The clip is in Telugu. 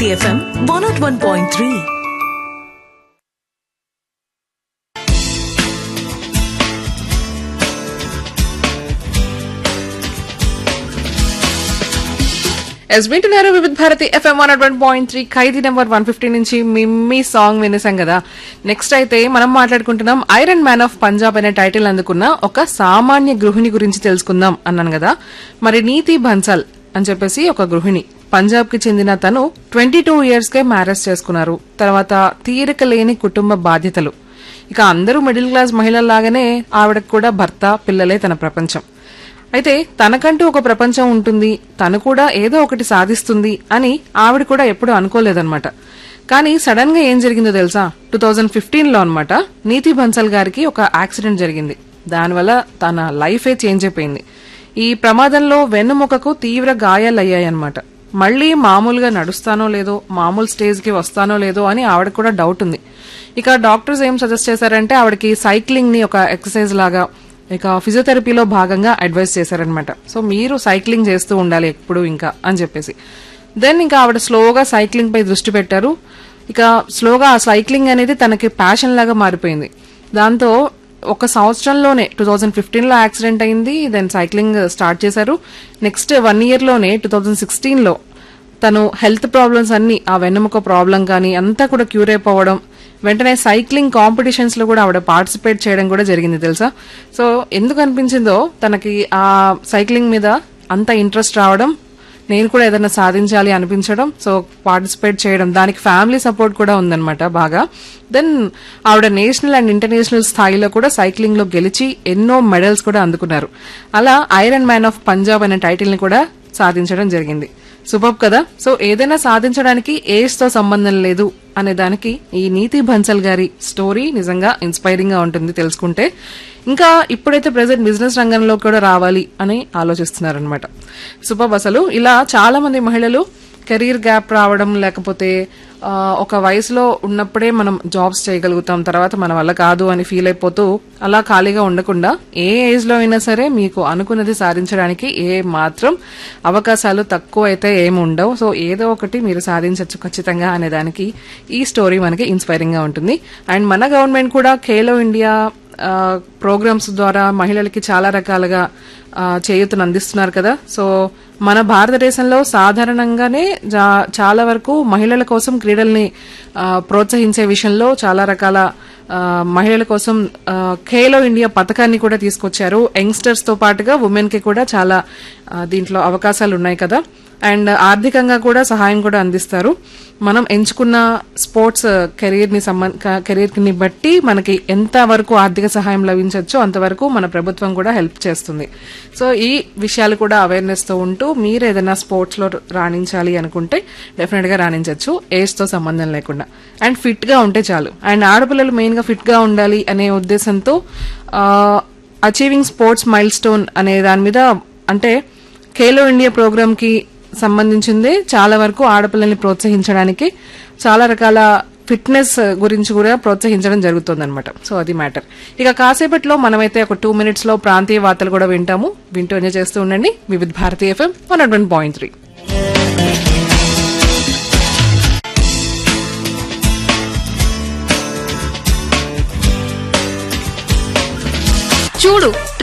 Bharati FM one nought one point three ఎస్ వింటున్నారు Vividh Bharati FM one one point three Khaidi number one fifty నుంచి మిమ్మీ సాంగ్ వినేసాం కదా నెక్స్ట్ అయితే మనం మాట్లాడుకుంటున్నాం ఐరన్ మ్యాన్ ఆఫ్ పంజాబ్ అనే టైటిల్ అందుకున్న ఒక సామాన్య గృహిణి గురించి తెలుసుకుందాం అన్నాను కదా మరి నీతి బన్సల్ అని చెప్పేసి ఒక గృహిణి పంజాబ్ కి చెందిన తను ట్వంటీ టూ ఇయర్స్ కే మ్యారేజ్ చేసుకున్నారు తర్వాత తీరిక లేని కుటుంబ బాధ్యతలు ఇక అందరూ మిడిల్ క్లాస్ మహిళల్లాగానే ఆవిడకు కూడా భర్త పిల్లలే తన ప్రపంచం అయితే తనకంటూ ఒక ప్రపంచం ఉంటుంది తను కూడా ఏదో ఒకటి సాధిస్తుంది అని ఆవిడ కూడా ఎప్పుడూ అనుకోలేదన్నమాట కానీ సడన్ గా ఏం జరిగిందో తెలుసా టూ థౌజండ్ ఫిఫ్టీన్ లో అనమాట నీతి బన్సల్ గారికి ఒక యాక్సిడెంట్ జరిగింది దానివల్ల తన లైఫే చేంజ్ అయిపోయింది ఈ ప్రమాదంలో వెన్నుముకకు తీవ్ర గాయాలయ్యాయన్నమాట మళ్ళీ మామూలుగా నడుస్తానో లేదో మామూలు స్టేజ్ కి వస్తానో లేదో అని ఆవిడ కూడా డౌట్ ఉంది ఇక డాక్టర్స్ ఏం సజెస్ట్ చేశారంటే ఆవిడకి సైక్లింగ్ ని ఒక ఎక్సర్సైజ్ లాగా ఇక ఫిజియోథెరపీలో భాగంగా అడ్వైస్ చేశారనమాట సో మీరు సైక్లింగ్ చేస్తూ ఉండాలి ఎప్పుడు ఇంకా అని చెప్పేసి దెన్ ఇంకా ఆవిడ స్లోగా సైక్లింగ్ పై దృష్టి పెట్టారు ఇక స్లోగా ఆ సైక్లింగ్ అనేది తనకి ప్యాషన్ లాగా మారిపోయింది దాంతో ఒక సంవత్సరంలోనే టూ థౌజండ్ ఫిఫ్టీన్ లో యాక్సిడెంట్ అయింది దెన్ సైక్లింగ్ స్టార్ట్ చేశారు నెక్స్ట్ వన్ ఇయర్ లోనే టూ థౌజండ్ సిక్స్టీన్ లో తను హెల్త్ ప్రాబ్లమ్స్ అన్ని ఆ వెన్నెముక ప్రాబ్లం కానీ అంతా కూడా క్యూర్ అయిపోవడం వెంటనే సైక్లింగ్ కాంపిటీషన్స్ లో కూడా ఆవిడ పార్టిసిపేట్ చేయడం కూడా జరిగింది తెలుసా సో ఎందుకు అనిపించిందో తనకి ఆ సైక్లింగ్ మీద అంత ఇంట్రెస్ట్ రావడం నేను కూడా ఏదైనా సాధించాలి అనిపించడం సో పార్టిసిపేట్ చేయడం దానికి ఫ్యామిలీ సపోర్ట్ కూడా ఉందన్నమాట బాగా దెన్ ఆవిడ నేషనల్ అండ్ ఇంటర్నేషనల్ స్థాయిలో కూడా సైక్లింగ్ లో గెలిచి ఎన్నో మెడల్స్ కూడా అందుకున్నారు అలా ఐరన్ మ్యాన్ ఆఫ్ పంజాబ్ అనే టైటిల్ ని కూడా సాధించడం జరిగింది సూపర్ కదా సో ఏదైనా సాధించడానికి ఏజ్ తో సంబంధం లేదు అనే దానికి ఈ నీతి బన్సల్ గారి స్టోరీ నిజంగా ఇన్స్పైరింగ్ గా ఉంటుంది తెలుసుకుంటే ఇంకా ఇప్పుడైతే ప్రెసెంట్ బిజినెస్ రంగంలో కూడా రావాలి అని ఆలోచిస్తున్నారనమాట సూపర్ అసలు ఇలా చాలా మంది మహిళలు కెరీర్ గ్యాప్ రావడం లేకపోతే ఆ, ఒక వయసులో ఉన్నప్పుడే మనం జాబ్స్ చేయగలుగుతాం తర్వాత మన వల్ల కాదు అని ఫీల్ అయిపోతూ అలా ఖాళీగా ఉండకుండా ఏ ఏజ్ లో అయినా సరే మీకు అనుకున్నది సాధించడానికి ఏ మాత్రం అవకాశాలు తక్కువ అయితే ఏమి ఉండవు సో ఏదో ఒకటి మీరు సాధించవచ్చు ఖచ్చితంగా అనే దానికి ఈ స్టోరీ మనకి ఇన్స్పైరింగ్ గా ఉంటుంది అండ్ మన గవర్నమెంట్ కూడా ఖేలో ఇండియా ప్రోగ్రామ్స్ ద్వారా మహిళలకి చాలా రకాలుగా ఆ, చేయూతను అందిస్తున్నారు కదా సో మన భారతదేశంలో సాధారణంగానే జా- చాలా వరకు మహిళల కోసం క్రీడల్ని ఆ, ప్రోత్సహించే విషయంలో చాలా రకాల ఆ, మహిళల కోసం ఆ, ఖేలో ఇండియా పథకాన్ని కూడా తీసుకొచ్చారు యంగ్స్టర్స్ తో పాటుగా ఉమెన్ కి కూడా చాలా ఆ, దీంట్లో అవకాశాలు ఉన్నాయి కదా అండ్ ఆర్థికంగా కూడా సహాయం కూడా అందిస్తారు మనం ఎంచుకున్న స్పోర్ట్స్ కెరీర్ ని సంబంధ కెరీర్ ని బట్టి మనకి ఎంత వరకు ఆర్థిక సహాయం లభించవచ్చో అంతవరకు మన ప్రభుత్వం కూడా హెల్ప్ చేస్తుంది సో ఈ విషయాలు కూడా అవేర్నెస్ తో ఉంటూ మీరు ఏదైనా స్పోర్ట్స్ లో రాణించాలి అనుకుంటే డెఫినెట్ గా రాణించవచ్చు ఏజ్ తో సంబంధం లేకుండా అండ్ ఫిట్ గా ఉంటే చాలు అండ్ ఆడపిల్లలు మెయిన్ గా ఫిట్ గా ఉండాలి అనే ఉద్దేశంతో అచీవింగ్ స్పోర్ట్స్ మైల్ స్టోన్ అనే దాని మీద అంటే ఖేలో ఇండియా ప్రోగ్రామ్ కి సంబంధించిందే చాలా వరకు ఆడపిల్లల్ని ప్రోత్సహించడానికి చాలా రకాల ఫిట్నెస్ గురించి కూడా ప్రోత్సహించడం జరుగుతుంది సో అది మ్యాటర్ ఇక కాసేపట్లో మనమైతే ఒక టూ మినిట్స్ లో ప్రాంతీయ వార్తలు కూడా వింటాము వింటూ ఎంజాయ్ చేస్తూ ఉండండి Vividh Bharati FM one one point three చూడు